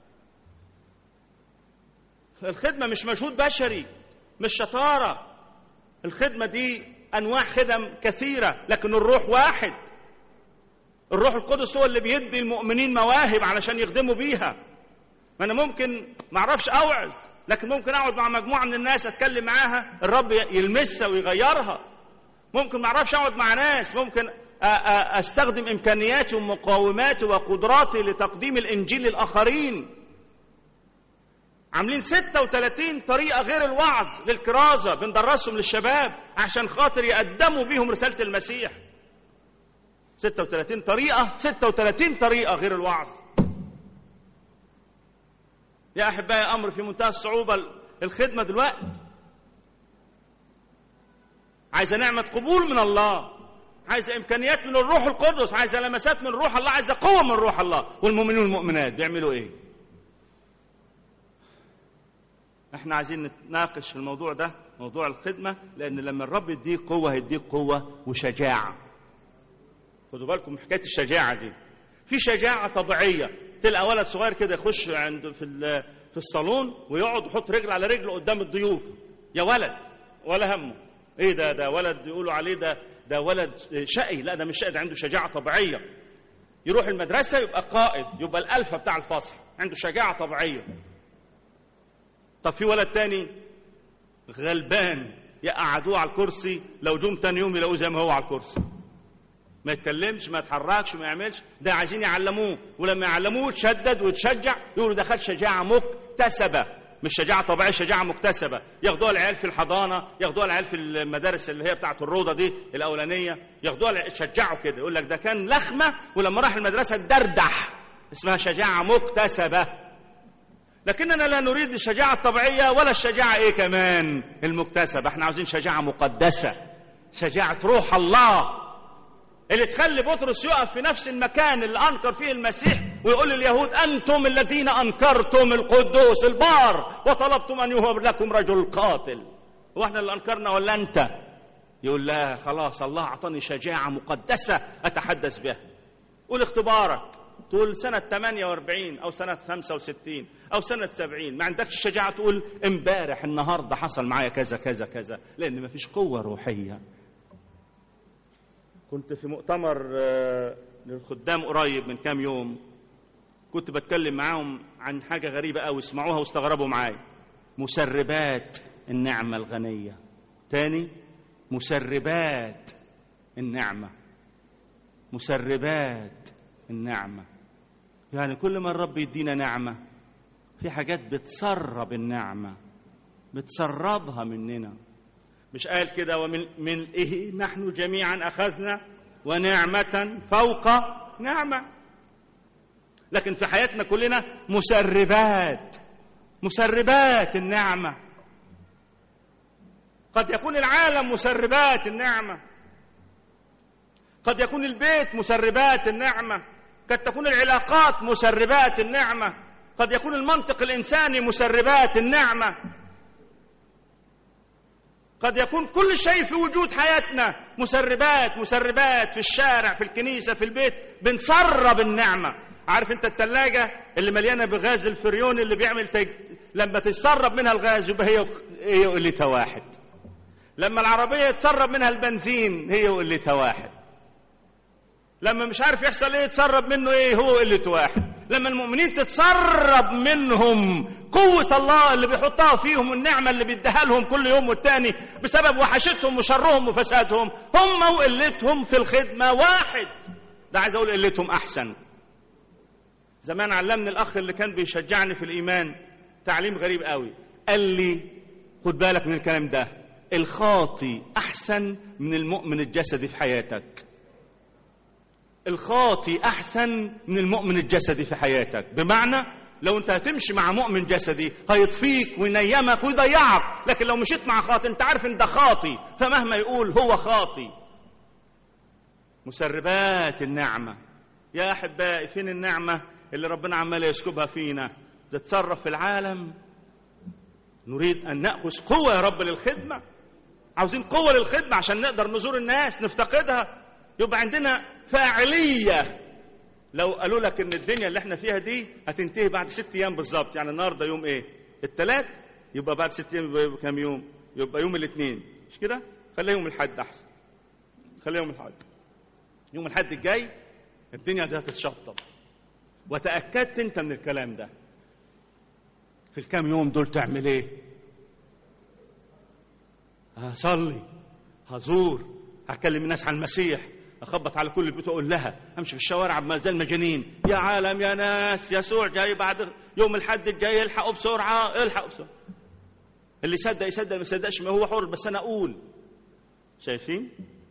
الخدمه مش مجهود بشري مش شطاره الخدمه دي انواع خدم كثيره لكن الروح واحد الروح القدس هو اللي بيدي المؤمنين مواهب علشان يخدموا بيها ما انا ممكن ما اعرفش اوعظ لكن ممكن اقعد مع مجموعه من الناس اتكلم معاها الرب يلمسها ويغيرها ممكن ما اعرفش اقعد مع ناس ممكن استخدم امكانياتي ومقاوماتي وقدراتي لتقديم الانجيل للاخرين عاملين 36 طريقه غير الوعظ للكرازه بندرسهم للشباب عشان خاطر يقدموا بيهم رساله المسيح 36 طريقه 36 طريقه غير الوعظ يا احبائي امر في منتهى الصعوبه الخدمه دلوقتي عايزه نعمه قبول من الله عايزه امكانيات من الروح القدس عايزه لمسات من روح الله عايزه قوه من روح الله والمؤمنين والمؤمنات بيعملوا ايه احنا عايزين نتناقش في الموضوع ده موضوع الخدمه لان لما الرب يديك قوه هيديك قوه وشجاعه خدوا بالكم من حكايه الشجاعه دي في شجاعه طبيعيه تلقى ولد صغير كده يخش عند في في الصالون ويقعد يحط رجل على رجل قدام الضيوف يا ولد ولا همه ايه ده ده ولد يقولوا عليه ده ده ولد شقي لا ده مش شقي ده عنده شجاعه طبيعيه يروح المدرسه يبقى قائد يبقى الالفه بتاع الفصل عنده شجاعه طبيعيه طب في ولد تاني غلبان يقعدوه على الكرسي لو جم تاني يوم يلاقوه زي ما هو على الكرسي ما يتكلمش ما يتحركش ما يعملش ده عايزين يعلموه ولما يعلموه يتشدد ويتشجع يقولوا ده خد شجاعه مكتسبه مش شجاعه طبيعيه شجاعه مكتسبه ياخدوها العيال في الحضانه ياخدوها العيال في المدارس اللي هي بتاعه الروضه دي الاولانيه ياخدوها يشجعوا كده يقول لك ده كان لخمه ولما راح المدرسه دردح اسمها شجاعه مكتسبه لكننا لا نريد الشجاعه الطبيعيه ولا الشجاعه ايه كمان المكتسبه احنا عاوزين شجاعه مقدسه شجاعه روح الله اللي تخلي بطرس يقف في نفس المكان اللي انكر فيه المسيح ويقول لليهود انتم الذين انكرتم القدوس البار وطلبتم ان يهب لكم رجل قاتل هو احنا اللي انكرنا ولا انت يقول لا خلاص الله اعطاني شجاعه مقدسه اتحدث بها قول اختبارك تقول سنة 48 أو سنة 65 أو سنة 70 ما عندكش شجاعة تقول امبارح النهاردة حصل معايا كذا كذا كذا لأن ما فيش قوة روحية كنت في مؤتمر للخدام قريب من كام يوم كنت بتكلم معاهم عن حاجة غريبة أوي اسمعوها واستغربوا معايا مسربات النعمة الغنية تاني مسربات النعمة مسربات النعمة يعني كل ما الرب يدينا نعمة في حاجات بتسرب النعمة بتسربها مننا مش قال كده ومن من إيه نحن جميعا أخذنا ونعمة فوق نعمة لكن في حياتنا كلنا مسربات مسربات النعمة قد يكون العالم مسربات النعمة قد يكون البيت مسربات النعمة قد تكون العلاقات مسربات النعمة قد يكون المنطق الإنساني مسربات النعمة قد يكون كل شيء في وجود حياتنا مسربات مسربات في الشارع في الكنيسة في البيت بنسرب النعمة عارف انت التلاجة اللي مليانة بغاز الفريون اللي بيعمل تج... لما تتسرب منها الغاز يبقى هي هي قلتها واحد لما العربية يتسرب منها البنزين هي قلتها واحد لما مش عارف يحصل ايه يتسرب منه ايه هو قلة واحد لما المؤمنين تتسرب منهم قوة الله اللي بيحطها فيهم والنعمة اللي بيديها لهم كل يوم والتاني بسبب وحشتهم وشرهم وفسادهم هم وقلتهم في الخدمة واحد ده عايز اقول قلتهم احسن زمان علمني الاخ اللي كان بيشجعني في الايمان تعليم غريب قوي قال لي خد بالك من الكلام ده الخاطي احسن من المؤمن الجسدي في حياتك الخاطي احسن من المؤمن الجسدي في حياتك بمعنى لو انت هتمشي مع مؤمن جسدي هيطفيك وينيمك ويضيعك لكن لو مشيت مع خاطي انت عارف ان ده خاطي فمهما يقول هو خاطي مسربات النعمة يا أحبائي فين النعمة اللي ربنا عمال يسكبها فينا تتصرف في العالم نريد أن نأخذ قوة يا رب للخدمة عاوزين قوة للخدمة عشان نقدر نزور الناس نفتقدها يبقى عندنا فاعلية لو قالوا لك ان الدنيا اللي احنا فيها دي هتنتهي بعد ست ايام بالظبط يعني النهارده يوم ايه الثلاث يبقى بعد ست ايام يبقى كام يوم يبقى يوم الاثنين مش كده خليها يوم الاحد احسن خليها يوم الاحد يوم الاحد الجاي الدنيا دي هتتشطب وتاكدت انت من الكلام ده في الكام يوم دول تعمل ايه هصلي هزور هكلم الناس عن المسيح اخبط على كل البيوت واقول لها امشي في الشوارع عمال زي المجانين يا عالم يا ناس يسوع جاي بعد يوم الحد الجاي الحقوا بسرعه الحقوا بسرعه اللي يصدق يصدق ما يصدقش ما هو حر بس انا اقول شايفين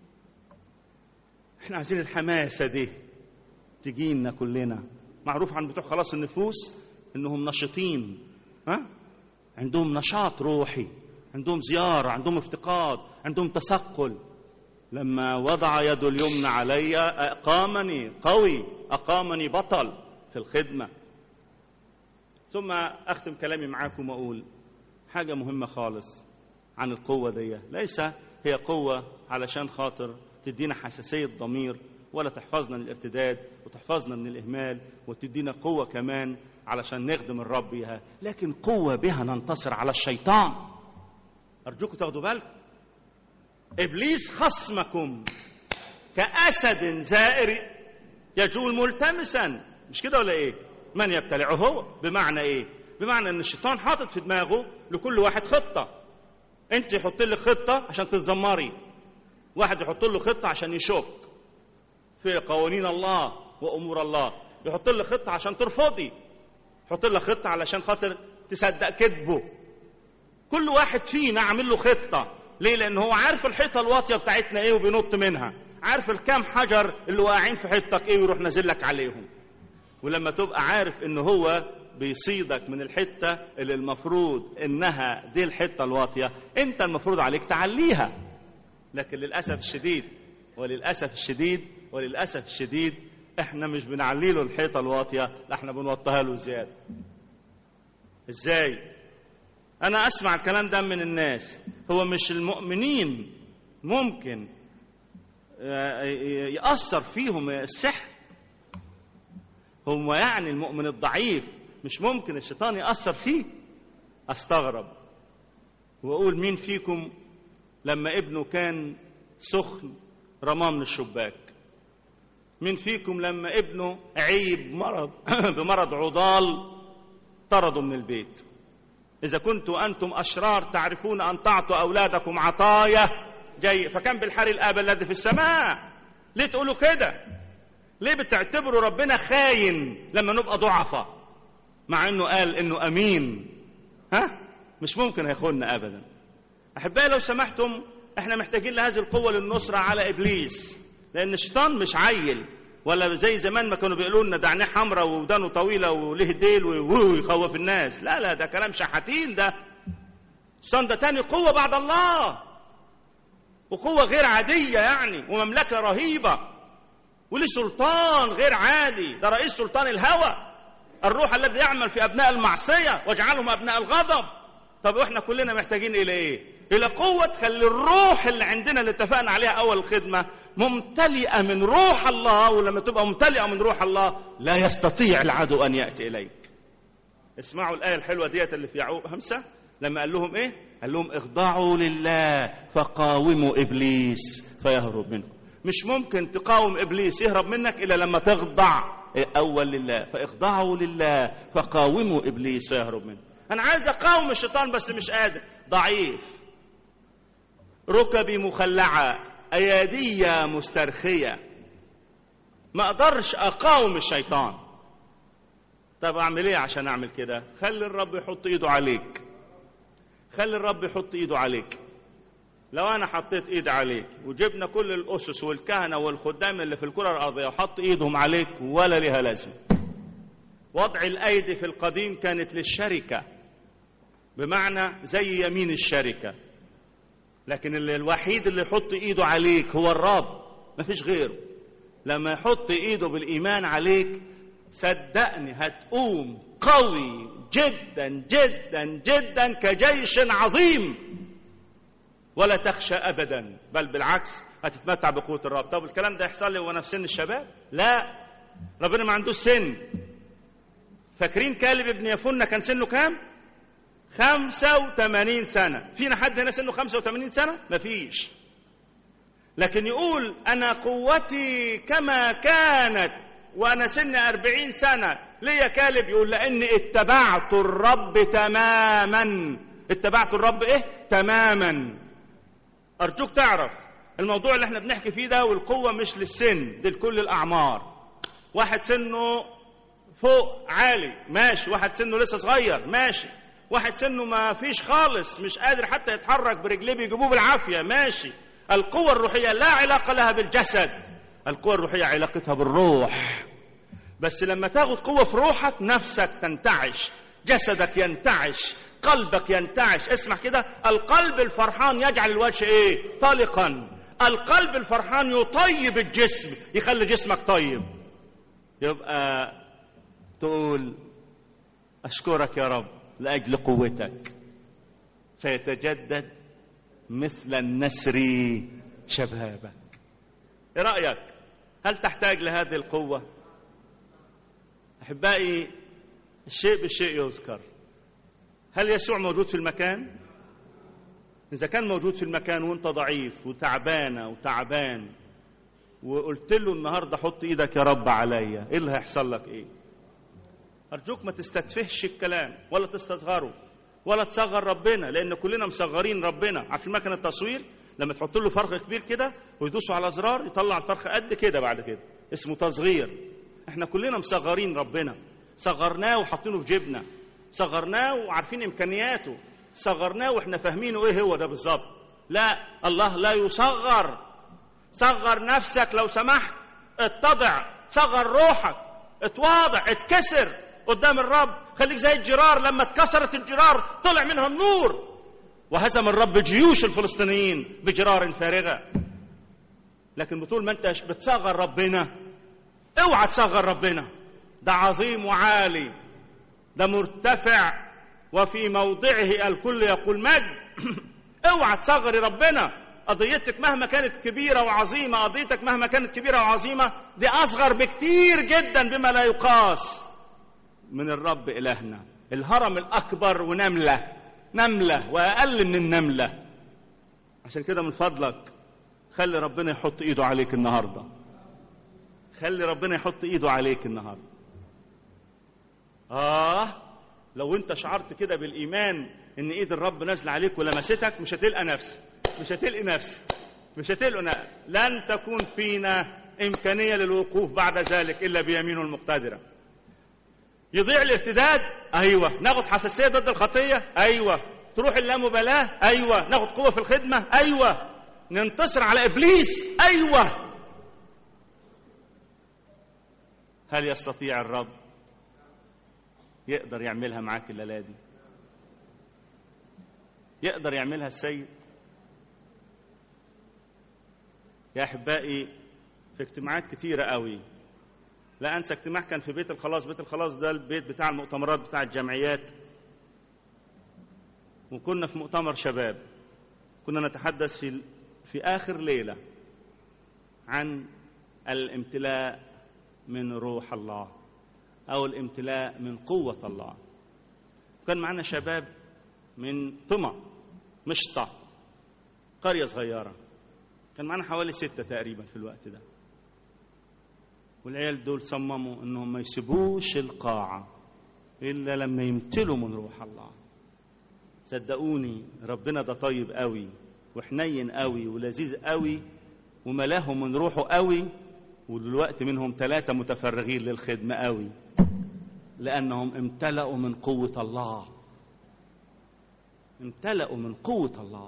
احنا عايزين الحماسه دي تجينا كلنا معروف عن بتوع خلاص النفوس انهم نشيطين ها عندهم نشاط روحي عندهم زياره عندهم افتقاد عندهم تثقل لما وضع يده اليمنى علي أقامني قوي أقامني بطل في الخدمة ثم أختم كلامي معاكم وأقول حاجة مهمة خالص عن القوة دي ليس هي قوة علشان خاطر تدينا حساسية ضمير ولا تحفظنا من الارتداد وتحفظنا من الإهمال وتدينا قوة كمان علشان نخدم الرب بيها لكن قوة بها ننتصر على الشيطان أرجوكم تاخدوا بالكم ابليس خصمكم كاسد زائر يجول ملتمسا مش كده ولا ايه من يبتلعه هو بمعنى ايه بمعنى ان الشيطان حاطط في دماغه لكل واحد خطه انت يحط لك خطه عشان تتذمري واحد يحط له خطه عشان يشك في قوانين الله وامور الله يحط لك خطه عشان ترفضي يحط لك خطه علشان خاطر تصدق كذبه كل واحد فينا عامل له خطه ليه؟ لأن هو عارف الحيطة الواطية بتاعتنا إيه وبينط منها، عارف الكام حجر اللي واقعين في حيطتك إيه ويروح نازل لك عليهم. ولما تبقى عارف إن هو بيصيدك من الحتة اللي المفروض إنها دي الحتة الواطية، أنت المفروض عليك تعليها. لكن للأسف الشديد وللأسف الشديد وللأسف الشديد إحنا مش بنعلي له الحيطة الواطية، لا إحنا بنوطيها له زيادة. إزاي؟ أنا أسمع الكلام ده من الناس هو مش المؤمنين ممكن يأثر فيهم السحر هم يعني المؤمن الضعيف مش ممكن الشيطان يأثر فيه أستغرب وأقول مين فيكم لما ابنه كان سخن رماه من الشباك مين فيكم لما ابنه عيب مرض بمرض عضال طرده من البيت إذا كنتم أنتم أشرار تعرفون أن تعطوا أولادكم عطايا جاي فكم بالحر الآب الذي في السماء ليه تقولوا كده ليه بتعتبروا ربنا خاين لما نبقى ضعفاء مع انه قال انه امين ها مش ممكن هيخوننا ابدا احبائي لو سمحتم احنا محتاجين لهذه القوه للنصره على ابليس لان الشيطان مش عيل ولا زي زمان ما كانوا بيقولوا لنا ده عينيه حمراء ودانه طويله وله ديل ويخوف الناس لا لا ده كلام شحاتين ده الشيطان ده تاني قوه بعد الله وقوه غير عاديه يعني ومملكه رهيبه وليه سلطان غير عادي ده رئيس سلطان الهوى الروح الذي يعمل في ابناء المعصيه واجعلهم ابناء الغضب طب واحنا كلنا محتاجين الى ايه الى قوه تخلي الروح اللي عندنا اللي اتفقنا عليها اول الخدمه ممتلئه من روح الله ولما تبقى ممتلئه من روح الله لا يستطيع العدو ان ياتي اليك اسمعوا الايه الحلوه ديت اللي في يعقوب همسه لما قال لهم ايه قال لهم اخضعوا لله فقاوموا ابليس فيهرب منكم مش ممكن تقاوم ابليس يهرب منك الا لما تخضع اول لله فاخضعوا لله فقاوموا ابليس فيهرب منكم انا عايز اقاوم الشيطان بس مش قادر ضعيف ركبي مخلعه ايادي مسترخيه ما اقدرش اقاوم الشيطان طب اعمل ايه عشان اعمل كده خلي الرب يحط ايده عليك خلي الرب يحط ايده عليك لو انا حطيت ايد عليك وجبنا كل الاسس والكهنه والخدام اللي في الكره الارضيه وحط ايدهم عليك ولا لها لازمه وضع الايدي في القديم كانت للشركه بمعنى زي يمين الشركه لكن اللي الوحيد اللي يحط ايده عليك هو الرب مفيش غيره لما يحط ايده بالايمان عليك صدقني هتقوم قوي جدا جدا جدا كجيش عظيم ولا تخشى ابدا بل بالعكس هتتمتع بقوه الرب طب الكلام ده يحصل لي وانا في سن الشباب لا ربنا ما عندوش سن فاكرين كالب ابن يفنة كان سنه كام 85 سنة فينا حد هنا سنه 85 سنة مفيش لكن يقول أنا قوتي كما كانت وأنا سن أربعين سنة ليا كالب يقول لأني اتبعت الرب تماما اتبعت الرب إيه تماما أرجوك تعرف الموضوع اللي احنا بنحكي فيه ده والقوة مش للسن دي لكل الأعمار واحد سنه فوق عالي ماشي واحد سنه لسه صغير ماشي واحد سنه ما فيش خالص مش قادر حتى يتحرك برجليه بيجيبوه بالعافية ماشي القوة الروحية لا علاقة لها بالجسد القوة الروحية علاقتها بالروح بس لما تاخد قوة في روحك نفسك تنتعش جسدك ينتعش قلبك ينتعش اسمع كده القلب الفرحان يجعل الوجه ايه طلقا القلب الفرحان يطيب الجسم يخلي جسمك طيب يبقى تقول اشكرك يا رب لاجل قوتك فيتجدد مثل النسر شبابك ايه رايك هل تحتاج لهذه القوه احبائي الشيء بالشيء يذكر هل يسوع موجود في المكان اذا كان موجود في المكان وانت ضعيف وتعبانه وتعبان وقلت له النهارده حط ايدك يا رب عليا ايه اللي هيحصل لك ايه ارجوك ما تستتفهش الكلام ولا تستصغره ولا تصغر ربنا لان كلنا مصغرين ربنا عارفين مكنه التصوير لما تحط له فرخ كبير كده ويدوسوا على زرار يطلع الفرخ قد كده بعد كده اسمه تصغير احنا كلنا مصغرين ربنا صغرناه وحاطينه في جيبنا صغرناه وعارفين امكانياته صغرناه واحنا فاهمينه ايه هو ده بالظبط لا الله لا يصغر صغر نفسك لو سمحت اتضع صغر روحك اتواضع اتكسر قدام الرب خليك زي الجرار لما اتكسرت الجرار طلع منها النور وهزم الرب جيوش الفلسطينيين بجرار فارغه لكن بطول ما انت بتصغر ربنا اوعى تصغر ربنا ده عظيم وعالي ده مرتفع وفي موضعه الكل يقول مجد اوعى تصغري ربنا قضيتك مهما كانت كبيره وعظيمه قضيتك مهما كانت كبيره وعظيمه دي اصغر بكتير جدا بما لا يقاس من الرب الهنا الهرم الاكبر ونمله نمله واقل من النمله عشان كده من فضلك خلي ربنا يحط ايده عليك النهارده خلي ربنا يحط ايده عليك النهارده اه لو انت شعرت كده بالايمان ان ايد الرب نازله عليك ولمستك مش هتلقى نفسك مش هتلقي نفسك مش هتلقى لن تكون فينا امكانيه للوقوف بعد ذلك الا بيمينه المقتدره يضيع الارتداد ايوه ناخد حساسيه ضد الخطيه ايوه تروح اللامبالاه ايوه ناخد قوه في الخدمه ايوه ننتصر على ابليس ايوه هل يستطيع الرب يقدر يعملها معاك الليله دي يقدر يعملها السيد يا احبائي في اجتماعات كتيره قوي لا انسى اجتماع كان في بيت الخلاص بيت الخلاص ده البيت بتاع المؤتمرات بتاع الجمعيات وكنا في مؤتمر شباب كنا نتحدث في في اخر ليله عن الامتلاء من روح الله او الامتلاء من قوه الله كان معنا شباب من طمع مشطة قرية صغيرة كان معنا حوالي ستة تقريبا في الوقت ده والعيال دول صمموا انهم ما يسيبوش القاعة الا لما يمتلوا من روح الله صدقوني ربنا ده طيب قوي وحنين قوي ولذيذ قوي وملاهم من روحه قوي ودلوقتي منهم ثلاثة متفرغين للخدمة قوي لأنهم امتلأوا من قوة الله امتلأوا من قوة الله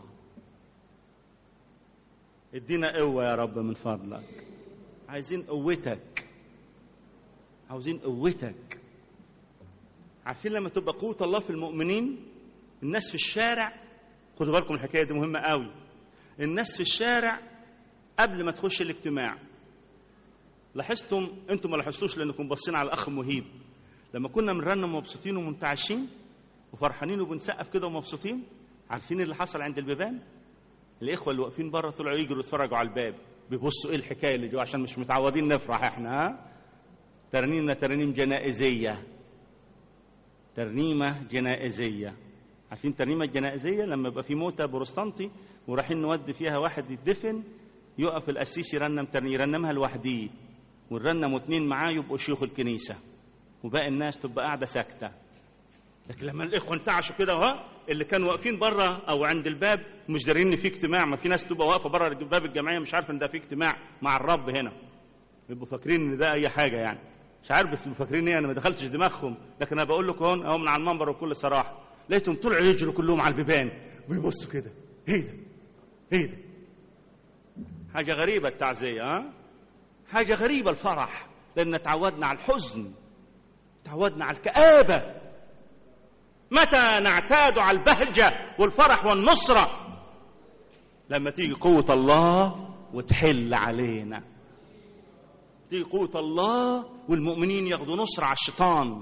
ادينا قوة يا رب من فضلك عايزين قوتك عاوزين قوتك عارفين لما تبقى قوة الله في المؤمنين الناس في الشارع خدوا بالكم الحكاية دي مهمة قوي الناس في الشارع قبل ما تخش الاجتماع لاحظتم انتم ما لاحظتوش لانكم باصين على الاخ مهيب لما كنا بنرنم مبسوطين ومنتعشين وفرحانين وبنسقف كده ومبسوطين عارفين اللي حصل عند البيبان الاخوه اللي واقفين بره طلعوا يجروا يتفرجوا على الباب بيبصوا ايه الحكايه اللي جوه عشان مش متعودين نفرح احنا ها ترنيمنا ترنيم جنائزيه ترنيمه جنائزيه عارفين الترنيمه الجنائزيه لما يبقى في موتى بروستانتي ورايحين نودي فيها واحد يدفن يقف القسيس يرنم ترنيمه يرنمها لوحديه ونرنم اتنين معاه يبقوا شيوخ الكنيسه وباقي الناس تبقى قاعده ساكته لكن لما الاخوه انتعشوا كده اهو اللي كانوا واقفين بره او عند الباب مش دارين ان في اجتماع ما في ناس تبقى واقفه بره باب الجمعيه مش عارفه ان ده في اجتماع مع الرب هنا بيبقوا فاكرين ان ده اي حاجه يعني مش عارف بس فاكرين ايه انا ما دخلتش دماغهم لكن انا بقول لكم هون اهو من على المنبر بكل صراحه لقيتهم طلعوا يجروا كلهم على البيبان ويبصوا كده ايه ده ايه ده حاجه غريبه التعزيه ها حاجه غريبه الفرح لان تعودنا على الحزن تعودنا على الكآبة متى نعتاد على البهجة والفرح والنصرة لما تيجي قوة الله وتحل علينا تيجي قوة الله والمؤمنين ياخدوا نصرة على الشيطان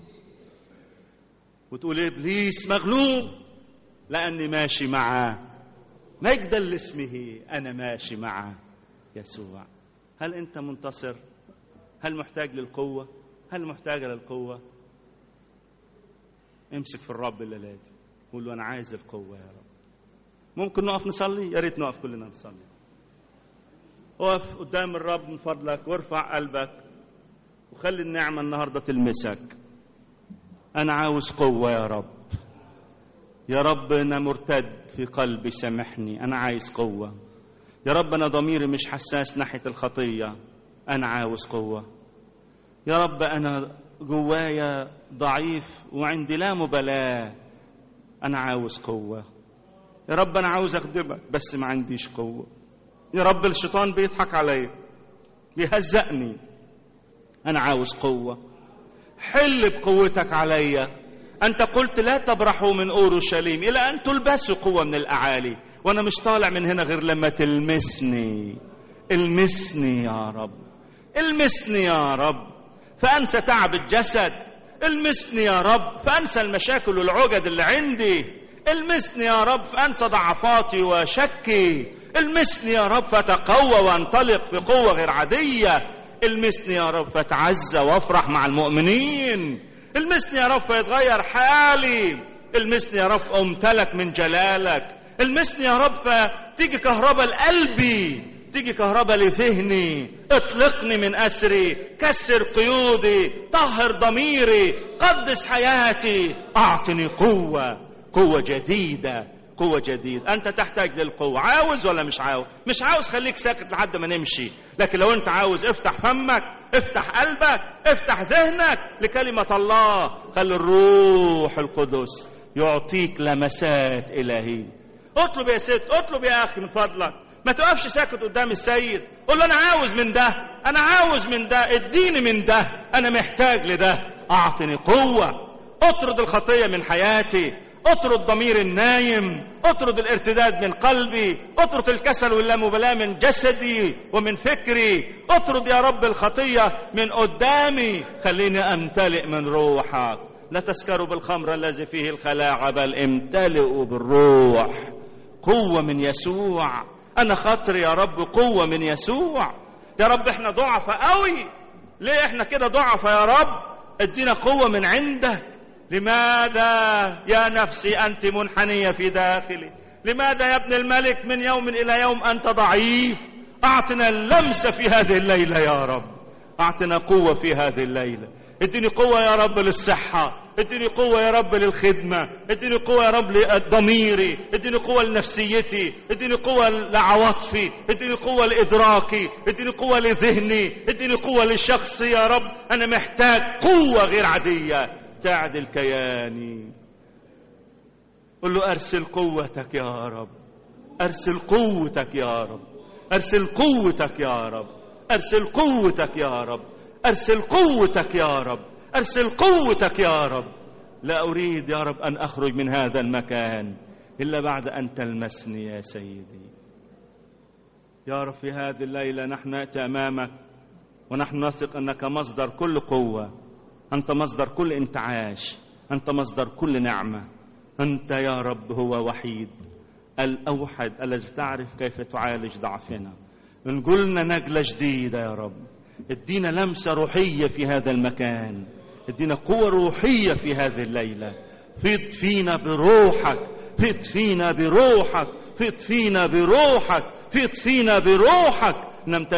وتقول إبليس مغلوب لأني ماشي معاه مجدا لاسمه أنا ماشي معاه يسوع هل أنت منتصر هل محتاج للقوة هل محتاجة للقوة امسك في الرب الليلة دي قول له أنا عايز القوة يا رب ممكن نقف نصلي يا ريت نقف كلنا نصلي اقف قدام الرب من فضلك وارفع قلبك وخلي النعمة النهاردة تلمسك أنا عاوز قوة يا رب يا رب أنا مرتد في قلبي سامحني أنا عايز قوة يا رب أنا ضميري مش حساس ناحية الخطية أنا عاوز قوة يا رب أنا جوايا ضعيف وعندي لا مبالاة أنا عاوز قوة يا رب أنا عاوز أخدمك بس ما عنديش قوة يا رب الشيطان بيضحك عليا بيهزقني أنا عاوز قوة حل بقوتك عليا أنت قلت لا تبرحوا من أورشليم إلى أن تلبسوا قوة من الأعالي وأنا مش طالع من هنا غير لما تلمسني المسني يا رب المسني يا رب فأنسى تعب الجسد المسني يا رب فأنسى المشاكل والعقد اللي عندي المسني يا رب فأنسى ضعفاتي وشكي المسني يا رب فتقوى وانطلق بقوة غير عادية المسني يا رب فتعزى وافرح مع المؤمنين المسني يا رب فيتغير حالي المسني يا رب امتلك من جلالك المسني يا رب فتيجي كهرباء لقلبي تيجي كهرباء لذهني اطلقني من اسري كسر قيودي طهر ضميري قدس حياتي اعطني قوه قوه جديده قوة جديدة أنت تحتاج للقوة عاوز ولا مش عاوز مش عاوز خليك ساكت لحد ما نمشي لكن لو أنت عاوز افتح فمك افتح قلبك افتح ذهنك لكلمة الله خلي الروح القدس يعطيك لمسات إلهية اطلب يا ست اطلب يا أخي من فضلك ما تقفش ساكت قدام السيد قول له أنا عاوز من ده أنا عاوز من ده اديني من ده أنا محتاج لده أعطني قوة اطرد الخطية من حياتي اطرد ضمير النايم اطرد الارتداد من قلبي اطرد الكسل واللامبالاة من جسدي ومن فكري اطرد يا رب الخطية من قدامي خليني امتلئ من روحك لا تسكروا بالخمر الذي فيه الخلاعة بل امتلئوا بالروح قوة من يسوع أنا خاطري يا رب قوة من يسوع يا رب احنا ضعفة قوي ليه احنا كده ضعفة يا رب ادينا قوة من عندك لماذا يا نفسي أنت منحنية في داخلي لماذا يا ابن الملك من يوم إلى يوم أنت ضعيف أعطنا اللمسة في هذه الليلة يا رب أعطنا قوة في هذه الليلة اديني قوة يا رب للصحة اديني قوة يا رب للخدمة اديني قوة يا رب لضميري اديني قوة لنفسيتي اديني قوة لعواطفي اديني قوة لإدراكي اديني قوة لذهني اديني قوة لشخصي يا رب أنا محتاج قوة غير عادية تعدل كياني قل له أرسل قوتك يا رب أرسل قوتك يا رب أرسل قوتك يا رب أرسل قوتك يا رب أرسل قوتك يا رب أرسل قوتك يا رب لا أريد يا رب أن أخرج من هذا المكان إلا بعد أن تلمسني يا سيدي يا رب في هذه الليلة نحن نأتي أمامك ونحن نثق أنك مصدر كل قوة أنت مصدر كل انتعاش أنت مصدر كل نعمة أنت يا رب هو وحيد الأوحد الذي تعرف كيف تعالج ضعفنا انقلنا نقلة جديدة يا رب ادينا لمسة روحية في هذا المكان ادينا قوة روحية في هذه الليلة فيض فينا بروحك فيض فينا بروحك فيض فينا بروحك فيض فينا بروحك نمتلك